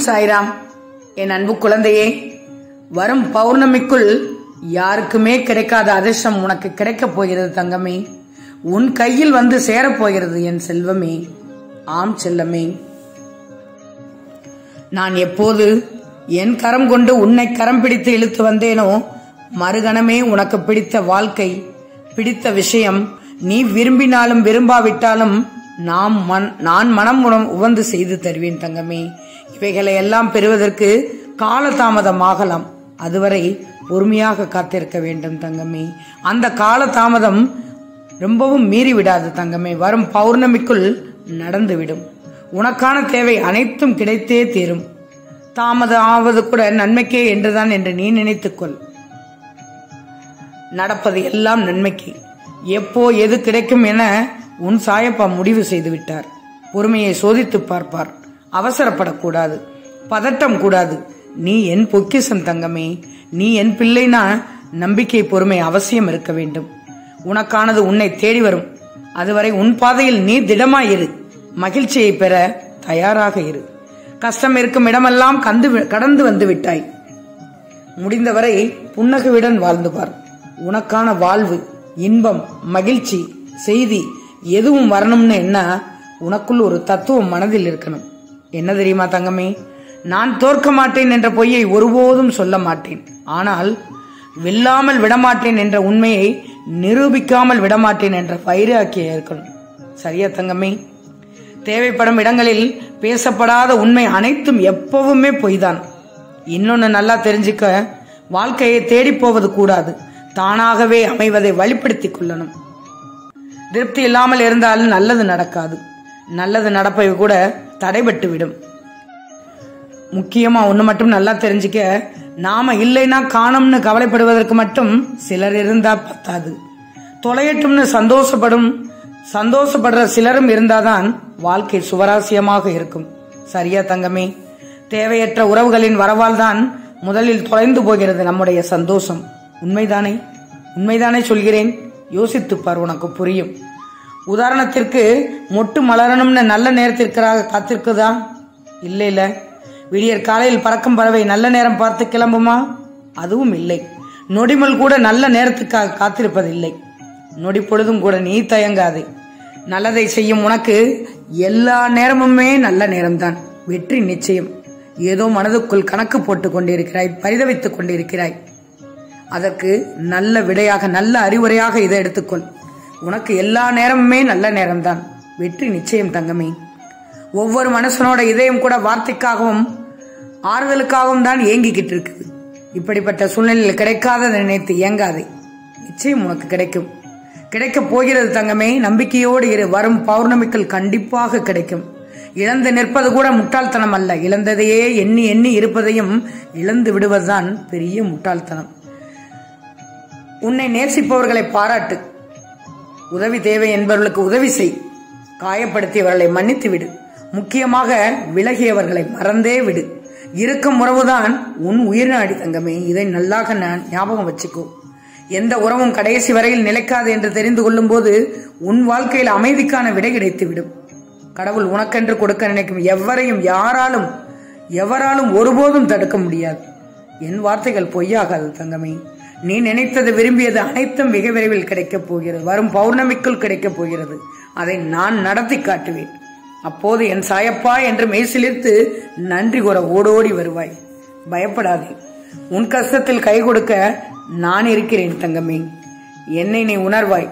சாய்ராம் என் அன்பு குழந்தையே வரும் பௌர்ணமிக்குள் யாருக்குமே கிடைக்காத அதிர்ஷ்டம் உனக்கு கிடைக்கப் போகிறது தங்கமே உன் கையில் வந்து சேரப்போகிறது என் செல்வமே ஆம் செல்லமே நான் எப்போது என் கரம் கொண்டு உன்னை கரம் பிடித்து இழுத்து வந்தேனோ மறுகணமே உனக்கு பிடித்த வாழ்க்கை பிடித்த விஷயம் நீ விரும்பினாலும் விரும்பாவிட்டாலும் நாம் மன் நான் மனம் உணம் உவந்து செய்து தருவேன் தங்கமே இவைகளை எல்லாம் பெறுவதற்கு காலதாமதமாகலாம் அதுவரை பொறுமையாக காத்திருக்க வேண்டும் தங்கமே அந்த காலதாமதம் ரொம்பவும் மீறி விடாது தங்கமே வரும் பௌர்ணமிக்குள் நடந்துவிடும் உனக்கான தேவை அனைத்தும் கிடைத்தே தீரும் தாமதம் ஆவது கூட நன்மைக்கே என்றுதான் என்று நீ நினைத்துக்கொள் நடப்பது எல்லாம் நன்மைக்கு எப்போ எது கிடைக்கும் என உன் சாயப்பா முடிவு செய்து விட்டார் பொறுமையை சோதித்து பார்ப்பார் அவசரப்படக்கூடாது பதட்டம் கூடாது நீ என் பொக்கிசம் தங்கமே நீ என் பிள்ளைனா நம்பிக்கை பொறுமை அவசியம் இருக்க வேண்டும் உனக்கானது உன்னை தேடி வரும் அதுவரை உன் பாதையில் நீ திடமாயிரு மகிழ்ச்சியை பெற தயாராக இரு கஷ்டம் இருக்கும் இடமெல்லாம் கந்து கடந்து வந்து விட்டாய் முடிந்தவரை புன்னகையுடன் வாழ்ந்து பார் உனக்கான வாழ்வு இன்பம் மகிழ்ச்சி செய்தி எதுவும் வரணும்னு என்ன உனக்குள் ஒரு தத்துவம் மனதில் இருக்கணும் என்ன தெரியுமா தங்கமே நான் தோற்க மாட்டேன் என்ற பொய்யை ஒருபோதும் சொல்ல மாட்டேன் ஆனால் வெல்லாமல் விடமாட்டேன் என்ற உண்மையை நிரூபிக்காமல் விடமாட்டேன் என்ற வைராக்கியம் இருக்கணும் சரியா தங்கமே தேவைப்படும் இடங்களில் பேசப்படாத உண்மை அனைத்தும் எப்பவுமே பொய்தான் இன்னொன்னு நல்லா தெரிஞ்சுக்க வாழ்க்கையை தேடி போவது கூடாது தானாகவே அமைவதை வழிப்படுத்திக் கொள்ளணும் திருப்தி இல்லாமல் இருந்தால் நல்லது நடக்காது நல்லது நடப்பவை கூட தடைபட்டு விடும் முக்கியமா ஒண்ணு மட்டும் நல்லா தெரிஞ்சுக்க நாம இல்லைன்னா காணும்னு கவலைப்படுவதற்கு மட்டும் சிலர் இருந்தா பத்தாது தொலையட்டும்னு சந்தோஷப்படும் சந்தோஷப்படுற சிலரும் இருந்தாதான் வாழ்க்கை சுவராசியமாக இருக்கும் சரியா தங்கமே தேவையற்ற உறவுகளின் வரவால் தான் முதலில் தொலைந்து போகிறது நம்முடைய சந்தோஷம் உண்மைதானே உண்மைதானே சொல்கிறேன் யோசித்துப்பார் உனக்கு புரியும் உதாரணத்திற்கு மொட்டு மலரணும்னு நல்ல நேரத்திற்காக காத்திருக்குதா இல்ல இல்ல விடியற் காலையில் பறக்கும் பறவை நல்ல நேரம் பார்த்து கிளம்புமா அதுவும் இல்லை நொடிமல் கூட நல்ல நேரத்துக்காக காத்திருப்பதில்லை நொடி பொழுதும் கூட நீ தயங்காதே நல்லதை செய்யும் உனக்கு எல்லா நேரமுமே நல்ல நேரம்தான் வெற்றி நிச்சயம் ஏதோ மனதுக்குள் கணக்கு போட்டுக் கொண்டிருக்கிறாய் பரிதவித்துக் கொண்டிருக்கிறாய் அதற்கு நல்ல விடையாக நல்ல அறிவுரையாக இதை எடுத்துக்கொள் உனக்கு எல்லா நேரமுமே நல்ல நேரம்தான் வெற்றி நிச்சயம் தங்கமே ஒவ்வொரு மனுஷனோட இதயம் கூட வார்த்தைக்காகவும் ஆறுதலுக்காகவும் தான் ஏங்கிக்கிட்டு இருக்குது இப்படிப்பட்ட சூழ்நிலையில் கிடைக்காததை நினைத்து இயங்காதே நிச்சயம் உனக்கு கிடைக்கும் கிடைக்கப் போகிறது தங்கமே நம்பிக்கையோடு இரு வரும் பௌர்ணமிக்குள் கண்டிப்பாக கிடைக்கும் இழந்து நிற்பது கூட முட்டாள்தனம் அல்ல இழந்ததையே எண்ணி எண்ணி இருப்பதையும் இழந்து விடுவதுதான் பெரிய முட்டாள்தனம் உன்னை நேசிப்பவர்களை பாராட்டு உதவி தேவை என்பவர்களுக்கு உதவி செய் காயப்படுத்தியவர்களை மன்னித்து விடு முக்கியமாக விலகியவர்களை மறந்தே விடு இருக்கும் உறவுதான் உன் உயிர்நாடி தங்கமே இதை நல்லாக நான் ஞாபகம் வச்சுக்கோ எந்த உறவும் கடைசி வரையில் நிலைக்காது என்று தெரிந்து கொள்ளும் போது உன் வாழ்க்கையில் அமைதிக்கான விடை கிடைத்து விடும் கடவுள் உனக்கென்று கொடுக்க நினைக்கும் எவரையும் யாராலும் எவராலும் ஒருபோதும் தடுக்க முடியாது என் வார்த்தைகள் பொய்யாகாது தங்கமே நீ நினைத்தது விரும்பியது அனைத்தும் மிக விரைவில் கிடைக்கப் போகிறது வரும் பௌர்ணமிக்குள் கிடைக்கப் போகிறது அதை நான் நடத்தி காட்டுவேன் அப்போது என் சாயப்பா என்று மெய்சிலிர்த்து நன்றி கூற ஓடோடி வருவாய் பயப்படாதே உன் கஷ்டத்தில் கை கொடுக்க நான் இருக்கிறேன் தங்கமே என்னை நீ உணர்வாய்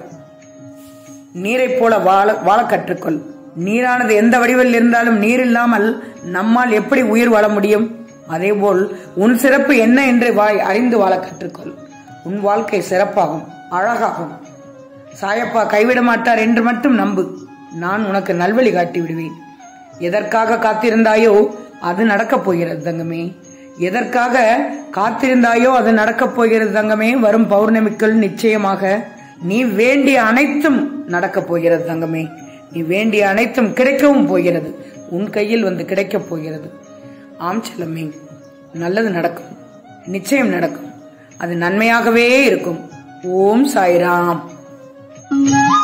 நீரைப் போல வாழ வாழ கற்றுக்கொள் நீரானது எந்த வடிவில் இருந்தாலும் நீர் இல்லாமல் நம்மால் எப்படி உயிர் வாழ முடியும் அதேபோல் உன் சிறப்பு என்ன என்று வாய் அறிந்து வாழ கற்றுக்கொள் உன் வாழ்க்கை சிறப்பாகும் அழகாகும் சாயப்பா கைவிட மாட்டார் என்று மட்டும் நம்பு நான் உனக்கு நல்வழி காட்டி விடுவேன் எதற்காக காத்திருந்தாயோ அது நடக்கப் போகிறது தங்கமே எதற்காக காத்திருந்தாயோ அது நடக்கப் போகிறது தங்கமே வரும் பௌர்ணமிக்குள் நிச்சயமாக நீ வேண்டிய அனைத்தும் நடக்கப் போகிறது தங்கமே நீ வேண்டிய அனைத்தும் கிடைக்கவும் போகிறது உன் கையில் வந்து கிடைக்கப் போகிறது ஆம் செல்லமே நல்லது நடக்கும் நிச்சயம் நடக்கும் அது நன்மையாகவே இருக்கும் ஓம் சாய்ராம்